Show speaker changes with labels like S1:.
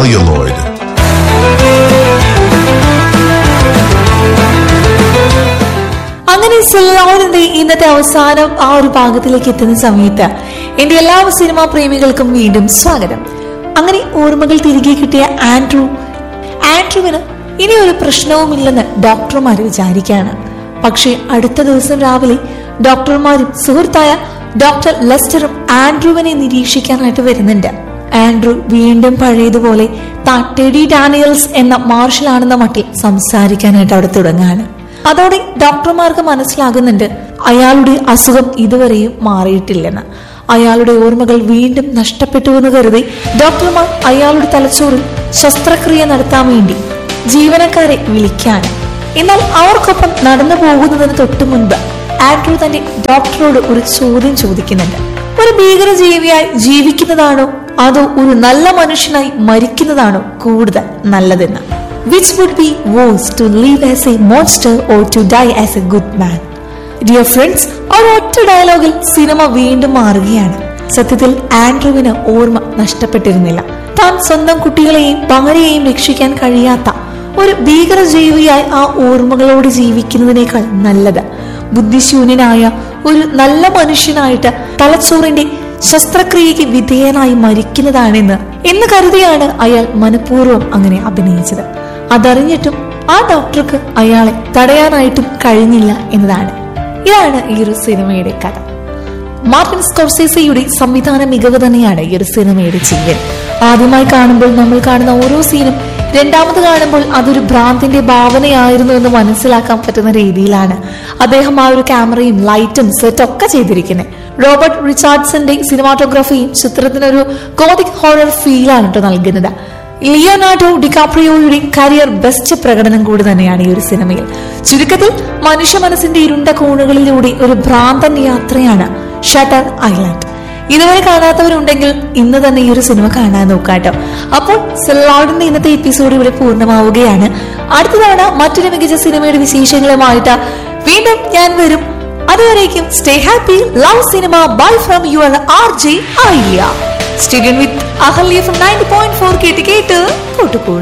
S1: celluloid.
S2: അങ്ങനെ സെല്ലോണിന്റെ ഇന്നത്തെ അവസാനം ആ ഒരു ഭാഗത്തിലേക്ക് എത്തുന്ന സമയത്ത് എന്റെ എല്ലാ സിനിമാ പ്രേമികൾക്കും വീണ്ടും സ്വാഗതം അങ്ങനെ ഓർമ്മകൾ തിരികെ കിട്ടിയ ആൻഡ്രൂ ആൻഡ്രൂവിന് ഇനി ഒരു പ്രശ്നവുമില്ലെന്ന് ഡോക്ടർമാർ വിചാരിക്കുകയാണ് പക്ഷേ അടുത്ത ദിവസം രാവിലെ ഡോക്ടർമാരും സുഹൃത്തായ ഡോക്ടർ ലെസ്റ്ററും ആൻഡ്രൂവിനെ നിരീക്ഷിക്കാനായിട്ട് വരുന്നുണ്ട് ആൻഡ്രൂ വീണ്ടും പഴയതുപോലെ താൻ ടെഡി ഡാനിയൽസ് എന്ന മാർഷൽ ആണെന്ന മട്ടിൽ സംസാരിക്കാനായിട്ട് അവിടെ തുടങ്ങുകയാണ് അതോടെ ഡോക്ടർമാർക്ക് മനസ്സിലാകുന്നുണ്ട് അയാളുടെ അസുഖം ഇതുവരെയും മാറിയിട്ടില്ലെന്ന് അയാളുടെ ഓർമ്മകൾ വീണ്ടും നഷ്ടപ്പെട്ടുവെന്ന് കരുതി ഡോക്ടർമാർ അയാളുടെ തലച്ചോറിൽ ശസ്ത്രക്രിയ നടത്താൻ വേണ്ടി ജീവനക്കാരെ വിളിക്കാണ് എന്നാൽ അവർക്കൊപ്പം നടന്നു പോകുന്നതിന് തൊട്ടു മുൻപ് ആൻഡ്രൂ തന്റെ ഡോക്ടറോട് ഒരു ചോദ്യം ചോദിക്കുന്നുണ്ട് ഒരു ഭീകരജീവിയായി ജീവിക്കുന്നതാണോ അതോ ഒരു നല്ല മനുഷ്യനായി മരിക്കുന്നതാണോ കൂടുതൽ നല്ലതെന്ന് which would be worse to live as a monster or to die as a good man dear friends ഒരൊറ്റ ഡയലോഗിൽ സിനിമ വീണ്ടും മാറുകയാണ് സത്യത്തിൽ ആൻഡ്രുവിന് ഓർമ്മ നഷ്ടപ്പെട്ടിരുന്നില്ല താൻ സ്വന്തം കുട്ടികളെയും ഭാര്യയെയും രക്ഷിക്കാൻ കഴിയാത്ത ഒരു ഭീകരജീവിയായി ആ ഓർമ്മകളോട് ജീവിക്കുന്നതിനേക്കാൾ നല്ലത് ബുദ്ധിശൂന്യനായ ഒരു നല്ല മനുഷ്യനായിട്ട് തലച്ചോറിന്റെ ശസ്ത്രക്രിയയ്ക്ക് വിധേയനായി മരിക്കുന്നതാണെന്ന് എന്ന് കരുതിയാണ് അയാൾ മനഃപൂർവ്വം അങ്ങനെ അഭിനയിച്ചത് അതറിഞ്ഞിട്ടും ആ ഡോക്ടർക്ക് അയാളെ തടയാനായിട്ടും കഴിഞ്ഞില്ല എന്നതാണ് ഇതാണ് ഈ ഒരു സിനിമയുടെ കഥ മാർട്ടിൻ സ്കോർസേസയുടെ സംവിധാന മികവ് തന്നെയാണ് ഈ ഒരു സിനിമയുടെ ജീവൻ ആദ്യമായി കാണുമ്പോൾ നമ്മൾ കാണുന്ന ഓരോ സീനും രണ്ടാമത് കാണുമ്പോൾ അതൊരു ഭ്രാന്തിന്റെ ഭാവനയായിരുന്നു എന്ന് മനസ്സിലാക്കാൻ പറ്റുന്ന രീതിയിലാണ് അദ്ദേഹം ആ ഒരു ക്യാമറയും ലൈറ്റും സെറ്റ് ഒക്കെ ചെയ്തിരിക്കുന്നത് റോബർട്ട് റിച്ചാർഡ്സന്റെ സിനിമാറ്റോഗ്രഫിയും ചിത്രത്തിനൊരു ഗോതിക് ഹോറർ ഫീലാണ് കേട്ടോ നൽകുന്നത് ലിയോനാർഡോ ഡിക്കാപ്രിയോയുടെ കരിയർ ബെസ്റ്റ് പ്രകടനം കൂടി തന്നെയാണ് ഈ ഒരു സിനിമയിൽ ചുരുക്കത്തിൽ മനുഷ്യ മനസ്സിന്റെ ഇരുണ്ട കോണുകളിലൂടെ ഒരു ഭ്രാന്തൻ യാത്രയാണ് ഷട്ടർ ഐലൻഡ് ഇതുവരെ കാണാത്തവരുണ്ടെങ്കിൽ ഇന്ന് തന്നെ ഈ ഒരു സിനിമ കാണാൻ നോക്കാട്ടോ അപ്പോൾ സെല്ലാഡിന്റെ ഇന്നത്തെ എപ്പിസോഡ് ഇവിടെ പൂർണ്ണമാവുകയാണ് അടുത്ത തവണ മറ്റൊരു മികച്ച സിനിമയുടെ വിശേഷങ്ങളുമായിട്ട് വീണ്ടും ഞാൻ വരും അതുവരേക്കും stay happy love cinema bye from your R J ഐലിയ stadium with Ahalya from ninety point four കേട്ട് കേട്ട് കൂട്ടുകൂടാ